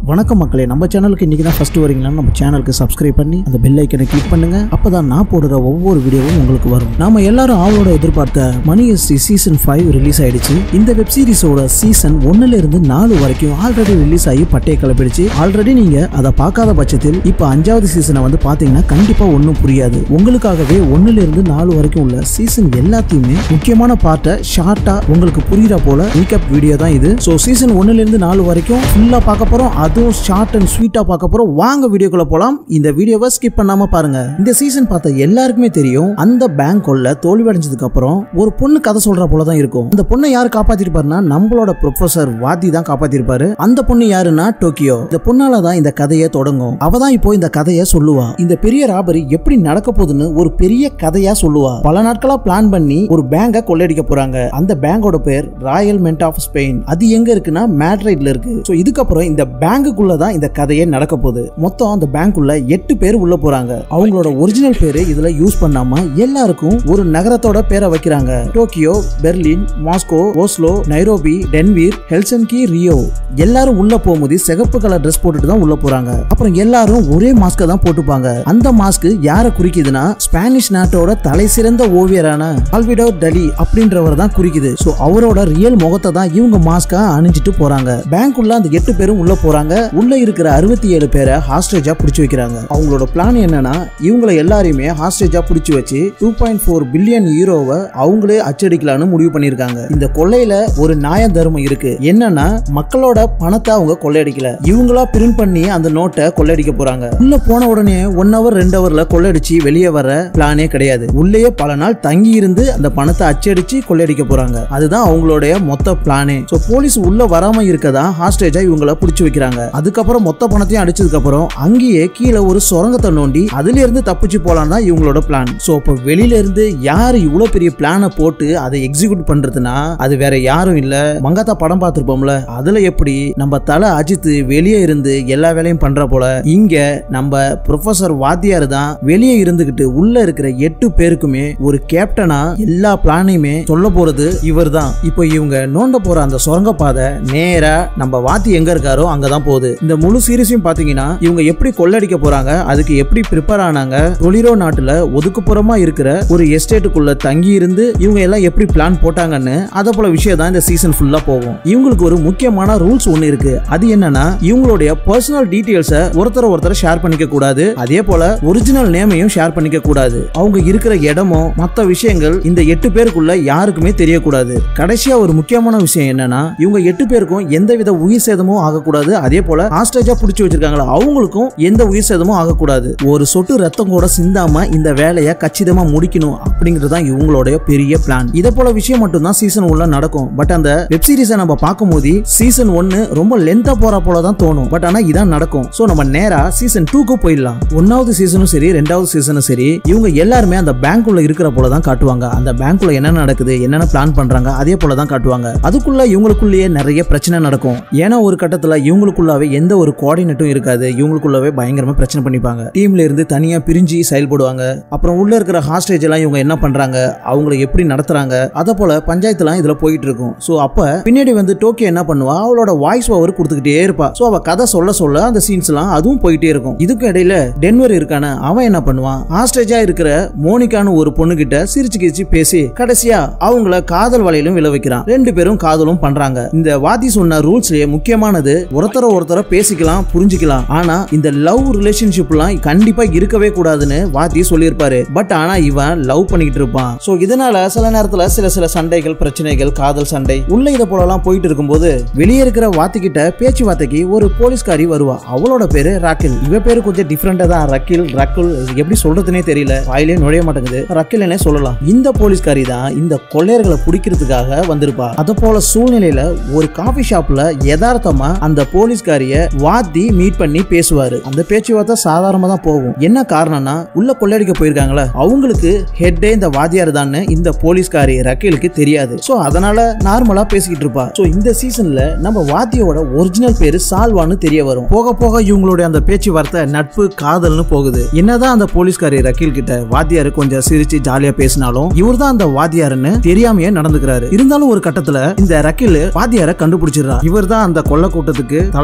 வணக்கம் மக்களே நம்ம சேனலுக்கு இன்னைக்கு தான் ஃபர்ஸ்ட் வரீங்களா நம்ம சேனலுக்கு சப்ஸ்கிரைப் பண்ணி அந்த பெல் ஐக்கனை கிளிக் பண்ணுங்க அப்பதான் நான் போடுற ஒவ்வொரு வீடியோவும் உங்களுக்கு வரும் நாம எல்லாரும் ஆவலோட எதிர்பார்த்த money heist season five release ஆயிடுச்சு இந்த வெப் சீரிஸோட சீசன் ஒன்னுல இருந்து நாலு வரைக்கும் ஆல்ரெடி ரிலீஸ் ஆகி பட்டையை கிளப்பிடுச்சு ஆல்ரெடி நீங்க அதை பார்க்காத பட்சத்தில் இப்போ அஞ்சாவது சீசனை வந்து பாத்தீங்கன்னா கண்டிப்பா ஒன்றும் புரியாது உங்களுக்காகவே ஒன்னுல இருந்து நாலு வரைக்கும் உள்ள சீசன் எல்லாத்தையுமே முக்கியமான பார்ட்டை ஷார்ட்டா உங்களுக்கு புரியுற போல ரீகப் வீடியோ தான் இது ஸோ சீசன் ஒன்னுல இருந்து நாலு வரைக்கும் ஃபுல்லா பார்க்க போறோம் அதுவும் ஷார்ட் அண்ட் ஸ்வீட்டா பார்க்க போறோம் வாங்க வீடியோக்குள்ள போலாம் இந்த வீடியோவை ஸ்கிப் பண்ணாம பாருங்க இந்த சீசன் பார்த்த எல்லாருக்குமே தெரியும் அந்த பேங்க் கொள்ள தோல்வி அடைஞ்சதுக்கு அப்புறம் ஒரு பொண்ணு கதை சொல்ற போல தான் இருக்கும் அந்த பொண்ணை யார் காப்பாத்திருப்பாருன்னா நம்மளோட ப்ரொஃபசர் வாதி தான் காப்பாத்திருப்பாரு அந்த பொண்ணு யாருன்னா டோக்கியோ இந்த பொண்ணால தான் இந்த கதையை தொடங்கும் அவ தான் இப்போ இந்த கதையை சொல்லுவா இந்த பெரிய ராபரி எப்படி நடக்க போகுதுன்னு ஒரு பெரிய கதையா சொல்லுவா பல நாட்களா பிளான் பண்ணி ஒரு பேங்கை கொள்ளையடிக்க போறாங்க அந்த பேங்கோட பேர் ராயல் மென்ட் ஆஃப் ஸ்பெயின் அது எங்க இருக்குன்னா மேட்ரைட்ல இருக்கு ஸோ இதுக்கப்புறம் இந்த பேங்குக்குள்ள தான் இந்த கதையே நடக்க போகுது மொத்தம் அந்த பேங்க்குள்ள எட்டு பேர் உள்ள போறாங்க அவங்களோட ஒரிஜினல் பேரு இதுல யூஸ் பண்ணாம எல்லாருக்கும் ஒரு நகரத்தோட பேரை வைக்கிறாங்க Tokyo Berlin Moscow Oslo Nairobi Denver Helsinki Rio எல்லாரும் உள்ள போகும்போது சிகப்பு கலர் ட்ரெஸ் போட்டுட்டு தான் உள்ள போறாங்க அப்புறம் எல்லாரும் ஒரே மாஸ்க தான் போட்டுப்பாங்க அந்த மாஸ்க் யாரை குறிக்குதுன்னா ஸ்பானிஷ் நாட்டோட தலை சிறந்த ஓவியரான ஆல்விடோ டலி அப்படின்றவர் தான் குறிக்குது சோ அவரோட ரியல் முகத்தை தான் இவங்க மாஸ்கா அணிஞ்சிட்டு போறாங்க பேங்க் உள்ள அந்த எட்டு பேரும் உள்ள போறாங்க உள்ள இருக்கிற அறுபத்தி ஏழு பேரை ஹாஸ்டேஜா பிடிச்சு வைக்கிறாங்க அவங்களோட பிளான் என்னன்னா இவங்கள எல்லாரையுமே ஹாஸ்டேஜா பிடிச்சு வச்சு டூ பாயிண்ட் ஃபோர் பில்லியன் யூரோவை அவங்களே அச்சடிக்கலாம்னு முடிவு பண்ணிருக்காங்க இந்த கொள்ளையில ஒரு நியாய தர்மம் இருக்கு என்னன்னா மக்களோட பணத்தை அவங்க கொள்ளையடிக்கல இவங்களா பிரிண்ட் பண்ணி அந்த நோட்டை கொள்ளையடிக்க போறாங்க உள்ள போன உடனே ஒன் ஹவர் ரெண்டு ஹவர்ல கொள்ளையடிச்சு வெளியே வர பிளானே கிடையாது உள்ளேயே பல நாள் தங்கி இருந்து அந்த பணத்தை அச்சடிச்சு கொள்ளையடிக்க போறாங்க அதுதான் அவங்களுடைய மொத்த பிளானே சோ போலீஸ் உள்ள வராம இருக்கதான் ஹாஸ்டேஜா இவங்கள பிடிச்சு வைக்கிறாங்க அதுக்கப்புறம் மொத்த பணத்தையும் அடிச்சதுக்கு அப்புறம் அங்கேயே கீழே ஒரு சுரங்கத்தை நோண்டி அதுல இருந்து தப்பிச்சு போலாம் தான் இவங்களோட பிளான் சோ இப்போ வெளியில இருந்து யாரு இவ்வளவு பெரிய பிளானை போட்டு அதை எக்ஸிக்யூட் பண்றதுன்னா அது வேற யாரும் இல்ல மங்காத்தா படம் பார்த்திருப்போம்ல அதுல எப்படி நம்ம தலை அஜித் வெளியே இருந்து எல்லா வேலையும் பண்ற போல இங்க நம்ம ப்ரொஃபசர் வாத்தியார் தான் வெளியே இருந்துகிட்டு உள்ள இருக்கிற எட்டு பேருக்குமே ஒரு கேப்டனா எல்லா பிளானையுமே சொல்ல போறது இவர் தான் இப்போ இவங்க நோண்ட போற அந்த சுரங்க பாதை நேரா நம்ம வாத்தி எங்க இருக்காரோ அங்கதான் போகுது இந்த முழு சீரிஸையும் பாத்தீங்கன்னா இவங்க எப்படி கொள்ளடிக்க போறாங்க அதுக்கு எப்படி ப்ரிப்பேர் ஆனாங்க தொலிரோ நாட்டுல ஒதுக்குப்புறமா இருக்கிற ஒரு எஸ்டேட்டுக்குள்ள தங்கி இருந்து இவங்க எல்லாம் எப்படி பிளான் போட்டாங்கன்னு அத போல விஷயம் தான் இந்த சீசன் ஃபுல்லா போகும் இவங்களுக்கு ஒரு முக்கியமான ரூல்ஸ் ஒன்னு இருக்கு அது என்னன்னா இவங்களுடைய பர்சனல் டீடைல்ஸை ஒருத்தர் ஒருத்தர் ஷேர் பண்ணிக்க கூடாது அதே போல ஒரிஜினல் நேமையும் ஷேர் பண்ணிக்க கூடாது அவங்க இருக்கிற இடமும் மத்த விஷயங்கள் இந்த எட்டு பேருக்குள்ள யாருக்குமே தெரியக்கூடாது கடைசியா ஒரு முக்கியமான விஷயம் என்னன்னா இவங்க எட்டு பேருக்கும் எந்தவித உயிர் சேதமும் ஆகக்கூடாது அதே போல ஹாஸ்டேஜா பிடிச்சி வச்சிருக்காங்களா அவங்களுக்கும் எந்த உயிர் சேதமும் ஆகக்கூடாது ஒரு சொட்டு ரத்தம் கூட சிந்தாம இந்த வேலையை கச்சிதமா முடிக்கணும் அப்படிங்கிறது தான் இவங்களுடைய பெரிய பிளான் இதை போல விஷயம் மட்டும் தான் சீசன் உள்ள நடக்கும் பட் அந்த வெப் சீரிஸை நம்ம பார்க்கும்போது சீசன் ஒன்னு ரொம்ப லென்த்தா போற போல தான் தோணும் பட் ஆனா இதான் நடக்கும் சோ நம்ம நேரா சீசன் டூக்கு போயிடலாம் ஒன்னாவது சீசனும் சரி ரெண்டாவது சீசனும் சரி இவங்க எல்லாருமே அந்த பேங்க்குள்ள இருக்கிற போல தான் காட்டுவாங்க அந்த பேங்க்குள்ள என்ன நடக்குது என்னென்ன பிளான் பண்றாங்க அதே போல தான் காட்டுவாங்க அதுக்குள்ள இவங்களுக்குள்ளேயே நிறைய பிரச்சனை நடக்கும் ஏன்னா ஒரு கட்டத்துல இவங்களுக்குள்ளாவே எந்த ஒரு கோஆர்டினேட்டும் இருக்காது இவங்களுக்குள்ளவே பயங்கரமா பிரச்சனை பண்ணிப்பாங்க டீம்ல இருந்து தனியா பிரிஞ்சு செயல்படுவாங்க அப்புறம் உள்ள இருக்கிற ஹாஸ்டேஜ் எல்லாம் இவங்க என்ன பண்றாங்க அவங்களை எப்படி நடத்துறாங்க அத போல பஞ்சாயத்துலாம் இதுல போயிட்டு இருக்கும் சோ அப்ப பின்னாடி வந்து டோக்கியோ என்ன பண்ணுவா அவளோட வாய்ஸ் ஓவர் கொடுத்துக்கிட்டே இருப்பா சோ அவ கதை சொல்ல சொல்ல அந்த சீன்ஸ் எல்லாம் அதுவும் போயிட்டே இருக்கும் இதுக்கு இடையில டென்வர் இருக்கான அவன் என்ன பண்ணுவான் ஹாஸ்டேஜா இருக்கிற மோனிகான்னு ஒரு பொண்ணு கிட்ட சிரிச்சு கிரிச்சு பேசி கடைசியா அவங்கள காதல் வலையிலும் விழ வைக்கிறான் ரெண்டு பேரும் காதலும் பண்றாங்க இந்த வாதி சொன்ன ரூல்ஸ்லயே முக்கியமானது ஒருத்தர ஒருத்தர பேசிக்கலாம் புரிஞ்சுக்கலாம் ஆனா இந்த லவ் ரிலேஷன்ஷிப்லாம் கண்டிப்பா இருக்கவே கூடாதுன்னு வாதி சொல்லியிருப்பாரு பட் ஆனா இவன் லவ் பண்ணிக்கிட்டு இருப்பான் சோ இதனால சில நேரத்துல சில சில சண்டைகள் பிரச்சனைகள் காதல் சண்டை உள்ள இத போலலாம் போயிட்டு இருக்கும்போது வெளியே இருக்கிற வாத்தி கிட்ட பேச்சுவார்த்தைக்கு ஒரு போலீஸ்காரி வருவா அவளோட பேரு ராக்கில் இவ பேரு கொஞ்சம் டிஃப்ரெண்டா தான் ரக்கில் ரக்குல் இது எப்படி சொல்றதுனே தெரியல வாயிலே நுழைய மாட்டேங்குது ரக்கில்னே சொல்லலாம் இந்த போலீஸ்காரி தான் இந்த கொள்ளையர்களை பிடிக்கிறதுக்காக வந்திருப்பா அத போல சூழ்நிலையில ஒரு காஃபி ஷாப்ல யதார்த்தமா அந்த போலீஸ்காரிய வாத்தி மீட் பண்ணி பேசுவாரு அந்த பேச்சுவார்த்தை சாதாரணமா தான் போகும் என்ன காரணம்னா உள்ள கொள்ளையடிக்க போயிருக்காங்களே அவங்களுக்கு ஹெட்டே இந்த வாத்தியார் தான் இந்த போலீஸ்காரி ரக்கேலுக்கு தெரியாது சோ அதனால நார்மலா பேசிக்கிட்டு இருப்பா சோ இந்த சீசன்ல நம்ம வாத்தியோட ஒரிஜினல் பேரு சால்வான்னு தெரிய வரும் போக போக இவங்களுடைய அந்த பேச்சுவார்த்தை நட்பு காதல்னு போகுது என்னதான் அந்த போலீஸ்காரி ரக்கீல் கிட்ட வாத்தியாரு கொஞ்சம் சிரிச்சு ஜாலியா பேசினாலும் இவர் தான் அந்த வாத்தியாருன்னு தெரியாமையே நடந்துக்கிறாரு இருந்தாலும் ஒரு கட்டத்துல இந்த ரக்கீல் வாத்தியாரை கண்டுபிடிச்சிடுறா இவர் தான் அந்த கொள்ள கூட்டத்துக்கு தலை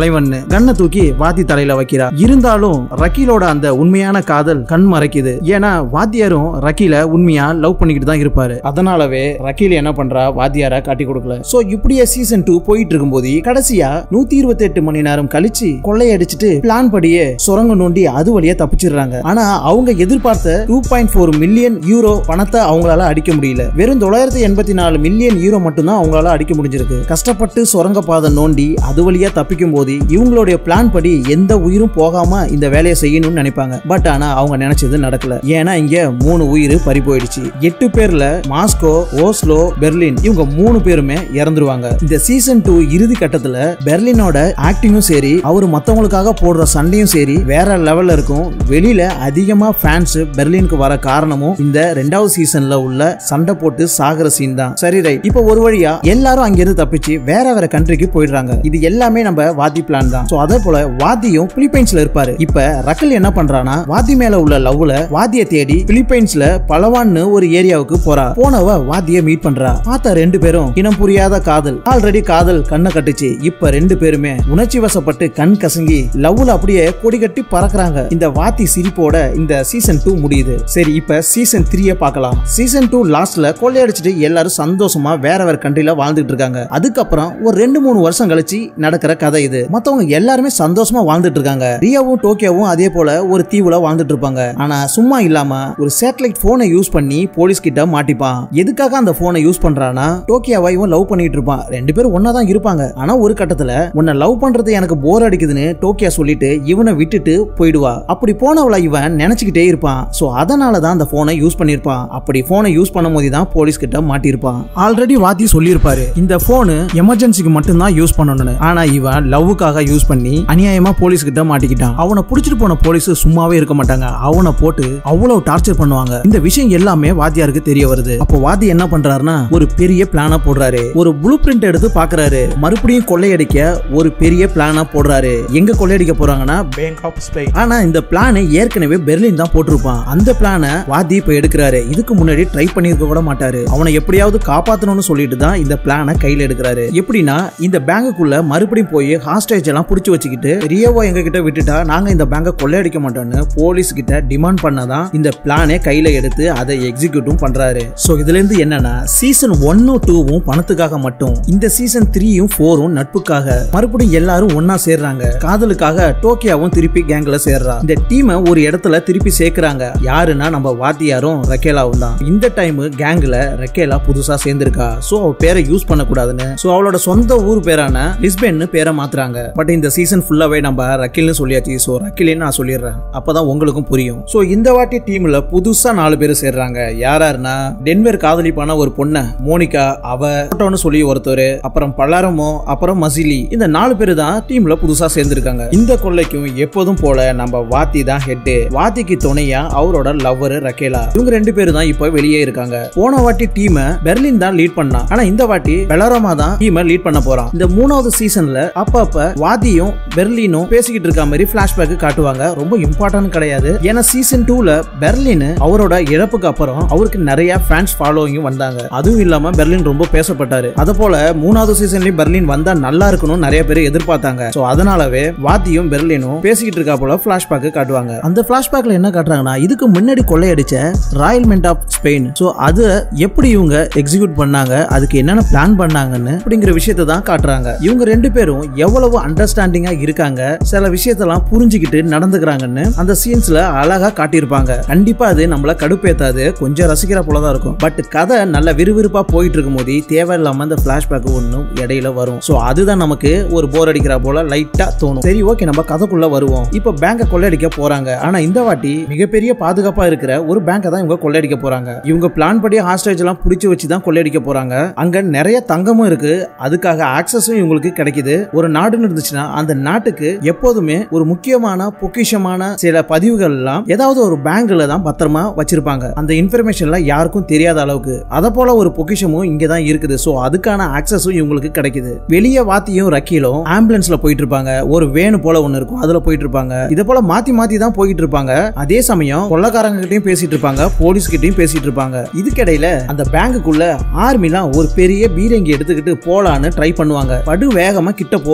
ஃபைவ் ஒன்னு கண்ணை தூக்கி வாத்தி தலையில வைக்கிறா இருந்தாலும் ரக்கீலோட அந்த உண்மையான காதல் கண் மறைக்குது ஏன்னா வாத்தியாரும் ரக்கீல உண்மையா லவ் பண்ணிக்கிட்டு தான் இருப்பாரு அதனாலவே ரக்கீல் என்ன பண்றா வாத்தியார காட்டி கொடுக்கல சோ இப்படியே சீசன் டூ போயிட்டு இருக்கும்போது கடைசியா நூத்தி இருபத்தி எட்டு மணி நேரம் கழிச்சு கொள்ளையடிச்சிட்டு பிளான் படியே சுரங்கம் நோண்டி அது வழியா தப்பிச்சிடுறாங்க ஆனா அவங்க எதிர்பார்த்த two point four million euro பணத்தை அவங்களால அடிக்க முடியல வெறும் தொள்ளாயிரத்தி எண்பத்தி நாலு மில்லியன் யூரோ மட்டும்தான் அவங்களால அடிக்க முடிஞ்சிருக்கு கஷ்டப்பட்டு சுரங்க பாதை நோண்டி அது வழியா தப்பிக்கும் போது இவங்களுடைய பிளான் படி எந்த உயிரும் போகாம இந்த வேலையை செய்யணும்னு நினைப்பாங்க பட் ஆனா அவங்க நினைச்சது நடக்கல ஏன்னா இங்க மூணு உயிர் பறி போயிடுச்சு எட்டு பேர்ல மாஸ்கோ ஓஸ்லோ பெர்லின் இவங்க மூணு பேருமே இறந்துருவாங்க இந்த சீசன் டூ இறுதி கட்டத்துல பெர்லினோட ஆக்டிங்கும் சரி அவர் மத்தவங்களுக்காக போடுற சண்டையும் சரி வேற லெவல்ல இருக்கும் வெளியில அதிகமா ஃபேன்ஸ் பெர்லினுக்கு வர காரணமும் இந்த ரெண்டாவது சீசன்ல உள்ள சண்டை போட்டு சாகுற சீன் தான் சரி ரைட் இப்போ ஒரு வழியா எல்லாரும் அங்கிருந்து தப்பிச்சு வேற வேற கண்ட்ரிக்கு போயிடுறாங்க இது எல்லாமே நம்ம வாதி பிளான் தான் சோ அதே போல வாதியும் பிலிப்பைன்ஸ்ல இருப்பாரு இப்ப ரக்கல் என்ன பண்றானா வாதி மேல உள்ள லவ்ல வாதிய தேடி பிலிப்பைன்ஸ்ல பலவான்னு ஒரு ஏரியாவுக்கு போறா போனவ வாதிய மீட் பண்றா பார்த்த ரெண்டு பேரும் இனம் புரியாத காதல் ஆல்ரெடி காதல் கண்ணை கட்டுச்சு இப்ப ரெண்டு பேருமே உணர்ச்சி வசப்பட்டு கண் கசங்கி லவ்ல அப்படியே கொடி கட்டி பறக்குறாங்க இந்த வாத்தி சிரிப்போட இந்த சீசன் டூ முடியுது சரி இப்ப சீசன் த்ரீய பார்க்கலாம் சீசன் டூ லாஸ்ட்ல கொள்ளையடிச்சிட்டு எல்லாரும் சந்தோஷமா வேற வேற கண்ட்ரில வாழ்ந்துட்டு இருக்காங்க அதுக்கப்புறம் ஒரு ரெண்டு மூணு வருஷம் கழிச்சு நடக்கிற கதை இது மத்தவங்க எல்லாருமே சந்தோஷமா வாழ்ந்துட்டு இருக்காங்க ரியாவும் டோக்கியோவும் அதே போல ஒரு தீவுல வாழ்ந்துட்டு இருப்பாங்க ஆனா சும்மா இல்லாம ஒரு சேட்டலைட் போனை யூஸ் பண்ணி போலீஸ் கிட்ட மாட்டிப்பான் எதுக்காக அந்த போனை யூஸ் பண்றானா டோக்கியோவை இவன் லவ் பண்ணிட்டு இருப்பான் ரெண்டு பேரும் ஒன்னா தான் இருப்பாங்க ஆனா ஒரு கட்டத்துல உன்னை லவ் பண்றது எனக்கு போர் அடிக்குதுன்னு டோக்கியா சொல்லிட்டு இவனை விட்டுட்டு போயிடுவா அப்படி போனவள இவன் நினைச்சுக்கிட்டே இருப்பான் சோ அதனால தான் அந்த போனை யூஸ் பண்ணிருப்பான் அப்படி போனை யூஸ் பண்ணும் போது தான் போலீஸ் கிட்ட மாட்டிருப்பான் ஆல்ரெடி வாத்தி சொல்லியிருப்பாரு இந்த போனு எமர்ஜென்சிக்கு மட்டும்தான் யூஸ் பண்ணணும்னு ஆனா இவன் லவ்வுக்காக யூஸ் பண்ணி அநியாயமா போலீஸ் கிட்ட மாட்டிக்கிட்டான் அவனை புடிச்சிட்டு போன போலீஸ் சும்மாவே இருக்க மாட்டாங்க அவனை போட்டு அவ்வளவு டார்ச்சர் பண்ணுவாங்க இந்த விஷயம் எல்லாமே வாத்தியாருக்கு தெரிய வருது அப்போ வாத்தி என்ன பண்றாருன்னா ஒரு பெரிய பிளானா போடுறாரு ஒரு ப்ளூ பிரிண்ட் எடுத்து பாக்குறாரு மறுபடியும் கொள்ளையடிக்க ஒரு பெரிய பிளானா போடுறாரு எங்க கொள்ளையடிக்க போறாங்கன்னா பேங்க் ஆஃப் ஸ்பெயின் ஆனா இந்த பிளான் ஏற்கனவே பெர்லின் தான் போட்டிருப்பான் அந்த பிளானை வாத்தி இப்ப எடுக்கிறாரு இதுக்கு முன்னாடி ட்ரை பண்ணிருக்க கூட மாட்டாரு அவனை எப்படியாவது காப்பாத்தணும்னு சொல்லிட்டு தான் இந்த பிளானை கையில எடுக்கிறாரு எப்படின்னா இந்த பேங்குக்குள்ள மறுபடியும் போய் ஹாஸ்டேஜ் எல்லாம் புடிச்சு வச்சுக்கிட்டு ரியோவோ எங்க கிட்ட விட்டுட்டா நாங்க இந்த பேங்கை கொள்ளையடிக்க மாட்டோம்னு போலீஸ் கிட்ட டிமாண்ட் பண்ணதான் இந்த பிளானே கையில எடுத்து அதை எக்ஸிக்யூட்டும் பண்றாரு சோ இதுல இருந்து என்னன்னா சீசன் ஒன்னும் டூவும் பணத்துக்காக மட்டும் இந்த சீசன் த்ரீயும் ஃபோரும் நட்புக்காக மறுபடியும் எல்லாரும் ஒன்னா சேர்றாங்க காதலுக்காக டோக்கியாவும் திருப்பி கேங்ல சேர்றா இந்த டீமை ஒரு இடத்துல திருப்பி சேர்க்கறாங்க யாருன்னா நம்ம வாத்தியாரும் ரக்கேலாவும் தான் இந்த டைம் கேங்ல ரக்கேலா புதுசா சேர்ந்திருக்கா சோ அவ பேரை யூஸ் பண்ணக்கூடாதுன்னு சோ அவளோட சொந்த ஊர் பேரான லிஸ்பென்னு பேரை மாத்துறாங்க பட் இந்த சீசன் ஃபுல்லாவே நம்ம ரக்கில்னு சொல்லியாச்சு சோ ரக்கில்னு நான் சொல்லிடுறேன் அப்பதான் உங்களுக்கும் புரியும் சோ இந்த வாட்டி டீம்ல புதுசா நாலு பேர் சேர்றாங்க யாராருன்னா டென்வர் காதலிப்பான ஒரு பொண்ணு மோனிகா அவ போட்டோன்னு சொல்லி ஒருத்தர் அப்புறம் பல்லாரமோ அப்புறம் மசிலி இந்த நாலு பேர் தான் டீம்ல புதுசா சேர்ந்திருக்காங்க இந்த கொள்ளைக்கும் எப்போதும் போல நம்ம வாத்தி தான் ஹெட் வாத்திக்கு துணையா அவரோட லவ்வர் ரக்கேலா இவங்க ரெண்டு பேரும் தான் இப்போ வெளியே இருக்காங்க போன வாட்டி டீமை பெர்லின் தான் லீட் பண்ணா ஆனா இந்த வாட்டி பெலாரோமா தான் டீமை லீட் பண்ண போறான் இந்த மூணாவது சீசன்ல அப்பப்ப வாதியும் பெர்லினும் பேசிக்கிட்டு இருக்க மாதிரி பிளாஷ்பேக் காட்டுவாங்க ரொம்ப இம்பார்ட்டன்ட் கிடையாது ஏன்னா சீசன் டூல பெர்லின் அவரோட இழப்புக்கு அப்புறம் அவருக்கு நிறைய ஃபேன்ஸ் ஃபாலோவிங் வந்தாங்க அதுவும் இல்லாம பெர்லின் ரொம்ப பேசப்பட்டாரு அது போல மூணாவது சீசன்லயும் பெர்லின் வந்தா நல்லா இருக்கணும் நிறைய பேர் எதிர்பார்த்தாங்க சோ அதனாலவே வாத்தியும் பெர்லினும் பேசிக்கிட்டு இருக்கா போல பிளாஷ்பேக் காட்டுவாங்க அந்த பிளாஷ்பேக்ல என்ன காட்டுறாங்கன்னா இதுக்கு முன்னாடி கொள்ளையடிச்ச royal mint of Spain so அது எப்படி இவங்க எக்ஸிக்யூட் பண்ணாங்க அதுக்கு என்னென்ன பிளான் பண்ணாங்கன்னு அப்படிங்கிற விஷயத்தை தான் காட்டுறாங்க இவங்க ரெண்டு பேரும் எவ்வளவு அண்டர்ஸ்டாண்டிங்கா இருக்காங்க சில விஷயத்தெல்லாம் புரிஞ்சுக்கிட்டு நடந்துக்கிறாங்கன்னு அந்த சீன்ஸ்ல அழகா காட்டியிருப்பாங்க கண்டிப்பா அது நம்மள கடுப்பேத்தாது கொஞ்சம் ரசிக்கிற போலதான் இருக்கும் பட் கதை நல்ல விறுவிறுப்பா போயிட்டு இருக்கும் போது தேவையில்லாம இந்த பிளாஷ்பேக் ஒன்றும் இடையில வரும் சோ அதுதான் நமக்கு ஒரு போர் அடிக்கிற போல லைட்டா தோணும் சரி ஓகே நம்ம கதைக்குள்ள வருவோம் இப்ப பேங்க கொள்ளையடிக்க போறாங்க ஆனா இந்த வாட்டி மிகப்பெரிய பாதுகாப்பா இருக்கிற ஒரு பேங்கை தான் இவங்க கொள்ளையடிக்க போறாங்க இவங்க பிளான் படி ஹாஸ்டேஜ் எல்லாம் பிடிச்சு வச்சு தான் கொள்ளையடிக்க போறாங்க அங்க நிறைய தங்கமும் இருக்கு அதுக்காக ஆக்சஸும் இவங்களுக்கு கிடைக்குது ஒரு நாடுன்னு இருந்துச்சுன்னா அந்த நாட்டுக்கு எப்போதுமே ஒரு முக்கியமான பொக்கிஷமான சில பதிவுகள் எல்லாம் ஏதாவது ஒரு பேங்க்ல தான் பத்திரமா வச்சிருப்பாங்க அந்த இன்ஃபர்மேஷன்லாம் யாருக்கும் தெரியாத அளவுக்கு அத போல ஒரு பொக்கிஷமும் இங்க தான் இருக்குது சோ அதுக்கான ஆக்சஸும் இவங்களுக்கு கிடைக்குது வெளியே வாத்தியும் ரக்கீலும் ஆம்புலன்ஸ்ல போயிட்டு இருப்பாங்க ஒரு வேனு போல ஒன்னு இருக்கும் அதுல போயிட்டு இருப்பாங்க இத போல மாத்தி மாத்தி தான் போயிட்டு இருப்பாங்க அதே சமயம் கொள்ளக்காரங்க கிட்டயும் பேசிட்டு இருப்பாங்க போலீஸ் கிட்டயும் பேசிட்டு இருப்பாங்க இதுக்கிடையில அந்த பேங்குக்குள்ள ஆர்மிலாம் ஒரு பெரிய பீரங்கி எடுத்துக்கிட்டு போலான்னு ட்ரை பண்ணுவாங்க படு வேகமா கிட்ட போவாங்க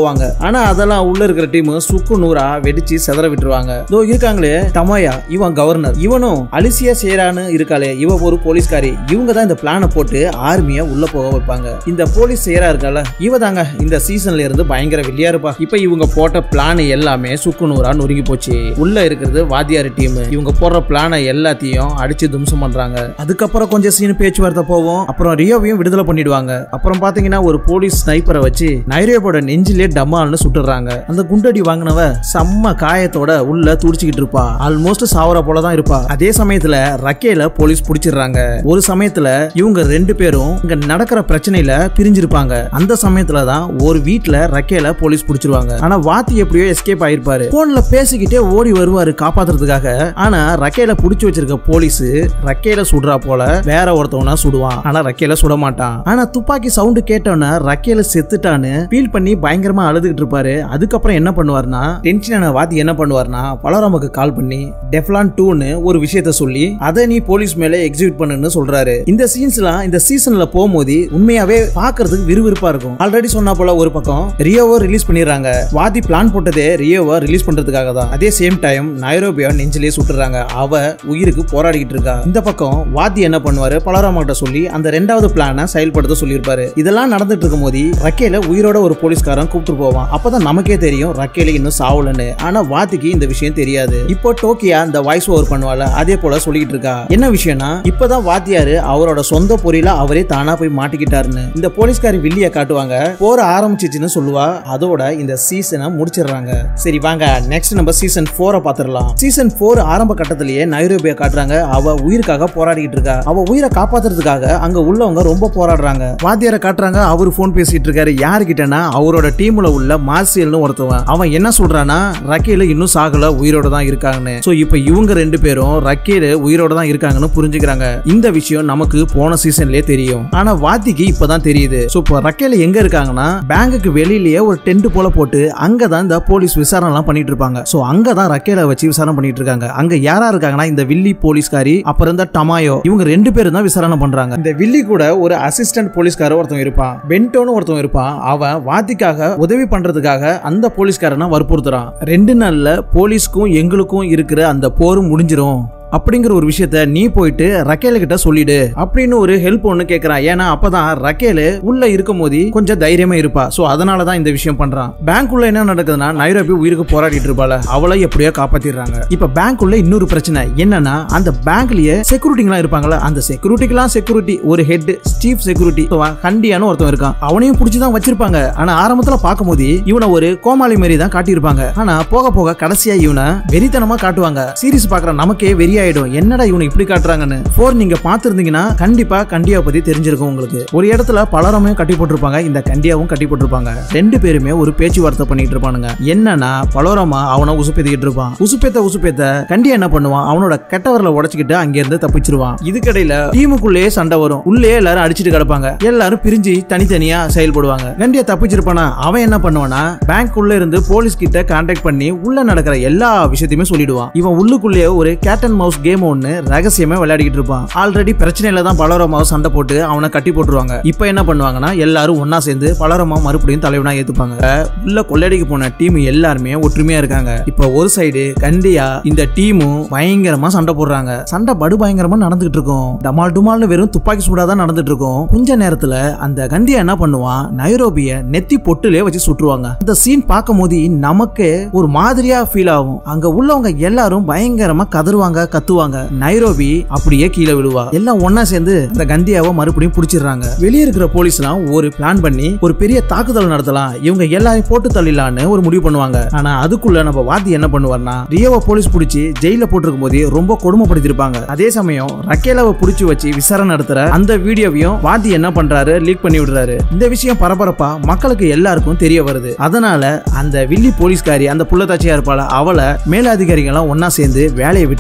ஆனா அதெல்லாம் உள்ள இருக்கிற டீம் சுக்கு நூறா வெடிச்சு செதற விட்டுருவாங்க இதோ இருக்காங்களே தமாயா இவன் கவர்னர் இவனும் அலிசியா சேரான்னு இருக்காளே இவ ஒரு போலீஸ்காரி இவங்க தான் இந்த பிளானை போட்டு ஆர்மிய உள்ள போக வைப்பாங்க இந்த போலீஸ் சேரா இருக்கால இவ தாங்க இந்த சீசன்ல இருந்து பயங்கர வெளியா இருப்பா இப்ப இவங்க போட்ட பிளான் எல்லாமே சுக்கு நூறா நொறுங்கி போச்சு உள்ள இருக்கிறது வாத்தியார் டீம் இவங்க போடுற பிளானை எல்லாத்தையும் அடிச்சு தும்சம் பண்றாங்க அதுக்கப்புறம் கொஞ்சம் சீன் பேச்சுவார்த்தை போவோம் அப்புறம் ரியோவையும் விடுதலை பண்ணிடுவாங்க அப்புறம் பாத்தீங்கன்னா ஒரு போலீஸ் ஸ்னைப்பரை வச்சு நைரோபியோட நெஞ்சிலே டம்மால்னு சுட்டுறாங்க அந்த குண்டடி வாங்கினவ செம்ம காயத்தோட உள்ள துடிச்சுக்கிட்டு இருப்பா ஆல்மோஸ்ட் சாவர போல தான் இருப்பா அதே சமயத்துல ரக்கேல போலீஸ் பிடிச்சிடுறாங்க ஒரு சமயத்துல இவங்க ரெண்டு பேரும் இங்க நடக்கிற பிரச்சனையில பிரிஞ்சிருப்பாங்க அந்த சமயத்துல தான் ஒரு வீட்ல ரக்கேல போலீஸ் பிடிச்சிருவாங்க ஆனா வாத்தி எப்படியோ எஸ்கேப் ஆயிருப்பாரு போன்ல பேசிக்கிட்டே ஓடி வருவாரு காப்பாத்துறதுக்காக ஆனா ரக்கேல புடிச்சு வச்சிருக்க போலீஸ் ரக்கேல சுடுறா போல வேற ஒருத்தவனா சுடுவான் ஆனா ரக்கேல சுட மாட்டான் ஆனா துப்பாக்கி சவுண்டு கேட்டோன்னா ரக்கேல செத்துட்டான்னு ஃபீல் பண்ணி பயங்கரமா அழுதுகிட்டு இருப்பாரு அதுக்கப்புறம் என்ன பண்ணுவார்னா டென்ஷனான வாத்தி என்ன பண்ணுவார்னா பலராமுக்கு கால் பண்ணி டெஃப்லான் டூன்னு ஒரு விஷயத்த சொல்லி அதை நீ போலீஸ் மேல எக்ஸிக்யூட் பண்ணுன்னு சொல்றாரு இந்த சீன்ஸ்லாம் இந்த சீசன்ல போகும்போது உண்மையாவே பாக்குறதுக்கு விறுவிறுப்பா இருக்கும் ஆல்ரெடி சொன்னா போல ஒரு பக்கம் ரியோவை ரிலீஸ் பண்ணிடுறாங்க வாதி பிளான் போட்டதே ரியோவை ரிலீஸ் பண்றதுக்காக தான் அதே சேம் டைம் நைரோபியா நெஞ்சிலே சுட்டுறாங்க அவ உயிருக்கு போராடிக்கிட்டு இருக்கா இந்த பக்கம் வாதி என்ன பண்ணுவாரு பலராமா கிட்ட சொல்லி அந்த ரெண்டாவது பிளானை செயல்படுத்த சொல்லியிருப்பாரு இதெல்லாம் நடந்துட்டு இருக்கும் போது ரக்கேல உயிரோட ஒரு போலீஸ்காரன் கூப்பிட்டு போவான் அப்பதான் நமக்கே தெரியும் ரக்கேல இன்னும் சாவலன்னு ஆனா வாத்திக்கு இந்த விஷயம் தெரியாது இப்போ டோக்கியா இந்த வாய்ஸ் ஓவர் பண்ணுவால அதே போல சொல்லிக்கிட்டு இருக்கா என்ன விஷயம்னா இப்பதான் வாத்தியாரு அவரோட சொந்த பொறியில அவரே தானா போய் மாட்டிக்கிட்டாருன்னு இந்த போலீஸ்காரி வில்லிய காட்டுவாங்க போற ஆரம்பிச்சிச்சுன்னு சொல்லுவா அதோட இந்த சீசனை முடிச்சிடுறாங்க சரி வாங்க நெக்ஸ்ட் நம்ம சீசன் போரை பாத்துடலாம் சீசன் போர் ஆரம்ப கட்டத்திலேயே நைரோபியா காட்டுறாங்க அவ உயிருக்காக போராடிட்டு இருக்கா அவ உயிரை காப்பாத்துறதுக்காக அங்க உள்ளவங்க ரொம்ப போராடுறாங்க வாத்தியாரை காட்டுறாங்க அவரு போன் பேசிட்டு இருக்காரு யாருக்கிட்டனா அவரோட டீம்ல உள்ள மார்சியல்னு ஒருத்தவன் அவன் என்ன சொல்றானா ரக்கேல இன்னும் சாகல உயிரோட தான் இருக்காங்கன்னு சோ இப்போ இவங்க ரெண்டு பேரும் ரக்கேல உயிரோட தான் இருக்காங்கன்னு புரிஞ்சுக்கிறாங்க இந்த விஷயம் நமக்கு போன சீசன்லயே தெரியும் ஆனா வாத்திக்கு இப்பதான் தெரியுது சோ இப்போ ரக்கேல எங்க இருக்காங்கன்னா பேங்குக்கு வெளியிலேயே ஒரு டென்ட் போல போட்டு அங்கதான் இந்த போலீஸ் விசாரணை எல்லாம் பண்ணிட்டு இருப்பாங்க சோ அங்கதான் ரக்கேல வச்சு விசாரணை பண்ணிட்டு இருக்காங்க அங்க யாரா இருக்காங்கன்னா இந்த வில்லி போலீஸ்காரி அப்புறம் இந்த டமாயோ இவங்க ரெண்டு பேரும் தான் விசாரணை பண்றாங்க இந்த வில்லி கூட ஒரு அசிஸ்டன்ட் போலீஸ்கார ஒருத்தன் இருப்பான் பென்டோன்னு ஒருத்தன் இருப்பான் அவன் வாத்திக்காக உதவி பண்றதுக்காக அந்த போலீஸ்காரனை வற்புறுத்துறான் ரெண்டு நாள்ல போலீஸ்க்கும் எங்களுக்கும் இருக்கிற அந்த போரும் முடிஞ்சிரும் அப்படிங்கிற ஒரு விஷயத்த நீ போயிட்டு ரக்கேல கிட்ட சொல்லிடு அப்படின்னு ஒரு ஹெல்ப் ஒன்னு கேக்குறான் ஏன்னா அப்பதான் ரக்கேலு உள்ள இருக்கும் போது கொஞ்சம் தைரியமா இருப்பா சோ அதனால தான் இந்த விஷயம் பண்றான் பேங்க் உள்ள என்ன நடக்குதுன்னா நைரோபி உயிருக்கு போராடிட்டு இருப்பால அவளை எப்படியோ காப்பாத்திடுறாங்க இப்ப பேங்க் உள்ள இன்னொரு பிரச்சனை என்னன்னா அந்த பேங்க்லயே செக்யூரிட்டிங்களாம் இருப்பாங்கல்ல அந்த செக்யூரிட்டிக்கெல்லாம் செக்யூரிட்டி ஒரு ஹெட் சீஃப் செக்யூரிட்டி ஹண்டியான்னு ஒருத்தன் இருக்கான் அவனையும் பிடிச்சி தான் வச்சிருப்பாங்க ஆனா ஆரம்பத்துல பார்க்கும்போது இவனை ஒரு கோமாளி மாரி தான் காட்டியிருப்பாங்க ஆனா போக போக கடைசியா இவனை வெறித்தனமா காட்டுவாங்க சீரிஸ் பாக்குற நமக்கே வெறி ஆயிடும் என்னடா இவனை இப்படி காட்டுறாங்கன்னு போர் நீங்க பாத்துருந்தீங்கன்னா கண்டிப்பா கண்டியா பத்தி தெரிஞ்சிருக்கும் உங்களுக்கு ஒரு இடத்துல பலரமையும் கட்டி போட்டிருப்பாங்க இந்த கண்டியாவும் கட்டி போட்டிருப்பாங்க ரெண்டு பேருமே ஒரு பேச்சுவார்த்தை பண்ணிட்டு இருப்பானுங்க என்னன்னா பலோரமா அவனை உசுப்பேத்திக்கிட்டு இருப்பான் உசுப்பேத்த உசுப்பேத்த கண்டியா என்ன பண்ணுவான் அவனோட கெட்டவரில் உடைச்சுக்கிட்டு அங்க இருந்து தப்பிச்சிருவான் இதுக்கடையில டீமுக்குள்ளேயே சண்டை வரும் உள்ளே எல்லாரும் அடிச்சிட்டு கிடப்பாங்க எல்லாரும் பிரிஞ்சு தனித்தனியா செயல்படுவாங்க கண்டியா தப்பிச்சிருப்பானா அவன் என்ன பண்ணுவானா பேங்க் உள்ள இருந்து போலீஸ் கிட்ட கான்டாக்ட் பண்ணி உள்ள நடக்கிற எல்லா விஷயத்தையுமே சொல்லிடுவான் இவன் உள்ளுக்குள்ளேயே ஒரு கேட் அண்ட் மவுஸ் கேம் ஒன்னு ரகசியமா விளையாடிக்கிட்டு இருப்பான் ஆல்ரெடி பிரச்சனையில தான் பலரோமாவை சண்டை போட்டு அவனை கட்டி போட்டுருவாங்க இப்போ என்ன பண்ணுவாங்கன்னா எல்லாரும் ஒண்ணா சேர்ந்து பலரோமா மறுபடியும் தலைவனா ஏத்துப்பாங்க உள்ள கொள்ளடிக்கு போன டீம் எல்லாருமே ஒற்றுமையா இருக்காங்க இப்போ ஒரு சைடு கண்டியா இந்த டீமும் பயங்கரமா சண்டை போடுறாங்க சண்டை படு பயங்கரமா நடந்துகிட்டு இருக்கும் டமால் டுமால்னு வெறும் துப்பாக்கி சூடாதான் நடந்துட்டு இருக்கும் கொஞ்ச நேரத்துல அந்த கண்டியா என்ன பண்ணுவான் நைரோபிய நெத்தி பொட்டுலே வச்சு சுட்டுருவாங்க அந்த சீன் பார்க்கும் போது நமக்கு ஒரு மாதிரியா ஃபீல் ஆகும் அங்க உள்ளவங்க எல்லாரும் பயங்கரமா கதறுவாங்க கத்துவாங்க நைரோபி அப்படியே கீழே விழுவா எல்லாம் ஒண்ணா சேர்ந்து அந்த கந்தியாவை மறுபடியும் பிடிச்சிடுறாங்க வெளியே இருக்கிற போலீஸ்லாம் ஒரு பிளான் பண்ணி ஒரு பெரிய தாக்குதல் நடத்தலாம் இவங்க எல்லாரையும் போட்டு தள்ளிடலான்னு ஒரு முடிவு பண்ணுவாங்க ஆனா அதுக்குள்ள நம்ம வாத்தி என்ன பண்ணுவார்னா ரியோவை போலீஸ் பிடிச்சி ஜெயில போட்டிருக்கும் போது ரொம்ப கொடுமைப்படுத்திருப்பாங்க அதே சமயம் ரக்கேலாவை பிடிச்சி வச்சு விசாரணை நடத்துற அந்த வீடியோவையும் வாத்தி என்ன பண்றாரு லீக் பண்ணி விடுறாரு இந்த விஷயம் பரபரப்பா மக்களுக்கு எல்லாருக்கும் தெரிய வருது அதனால அந்த வில்லி போலீஸ்காரி அந்த புள்ளத்தாச்சியா இருப்பாள அவளை மேலதிகாரிகள் எல்லாம் ஒன்னா சேர்ந்து வேலையை விட்டு தூக்கிடுறாங்க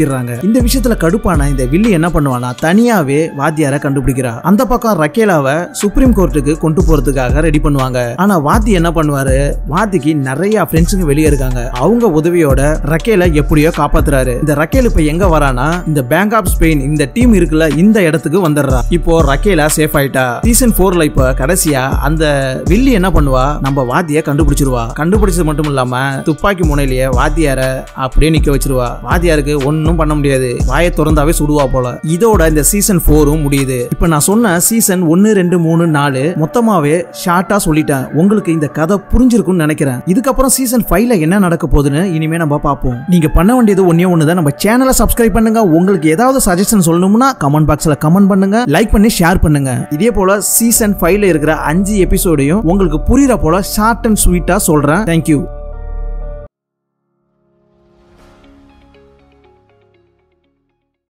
மாட்டிடுறாங்க இந்த விஷயத்துல கடுப்பான இந்த வில்லி என்ன பண்ணுவானா தனியாவே வாத்தியார கண்டுபிடிக்கிறா அந்த பக்கம் ரக்கேலாவை சுப்ரீம் கோர்ட்டுக்கு கொண்டு போறதுக்காக ரெடி பண்ணுவாங்க ஆனா வாத்தி என்ன பண்ணுவாரு வாத்திக்கு நிறைய ஃப்ரெண்ட்ஸுங்க வெளியே இருக்காங்க அவங்க உதவியோட ரக்கேல எப்படியோ காப்பாத்துறாரு இந்த ரக்கேல் இப்ப எங்க வரானா இந்த பேங்க் ஆஃப் ஸ்பெயின் இந்த டீம் இருக்குல்ல இந்த இடத்துக்கு வந்துடுறா இப்போ ரக்கேலா சேஃப் ஆயிட்டா சீசன் போர்ல இப்ப கடைசியா அந்த வில்லி என்ன பண்ணுவா நம்ம வாத்திய கண்டுபிடிச்சிருவா கண்டுபிடிச்சது மட்டும் இல்லாம துப்பாக்கி முனையிலேயே வாத்தியார அப்படியே நிக்க வச்சிருவா வாத்தியாருக்கு ஒன்னும் பண்ண முடியாது வாயை திறந்தாவே சுடுவா போல இதோட இந்த சீசன் போரும் முடியுது இப்ப நான் சொன்ன சீசன் ஒன்னு ரெண்டு மூணு நாலு மொத்தமாவே ஷார்ட்டா சொல்லிட்டேன் உங்களுக்கு இந்த கதை புரிஞ்சிருக்கும்னு நினைக்கிறேன் இதுக்கப்புறம் சீசன் ஃபைவ்ல என்ன நடக்க போகுதுன்னு இனிமே நம்ம பார்ப்போம் நீங்க பண்ண வேண்டியது ஒன்னே ஒண்ணுதான் நம்ம சேனலை சப்ஸ்கிரைப் பண்ணுங்க உங்களுக்கு ஏதாவது சஜஷன் சொல்லணும்னா கமெண்ட் பாக்ஸ்ல கமெண்ட் பண்ணுங்க லைக் பண்ணி ஷேர் பண்ணுங்க இதே போல சீசன் ஃபைவ்ல இருக்கிற அஞ்சு எபிசோடையும் உங்களுக்கு புரியுற போல ஷார்ட் அண்ட் ஸ்வீட்டா சொல்றேன் தேங்க்யூ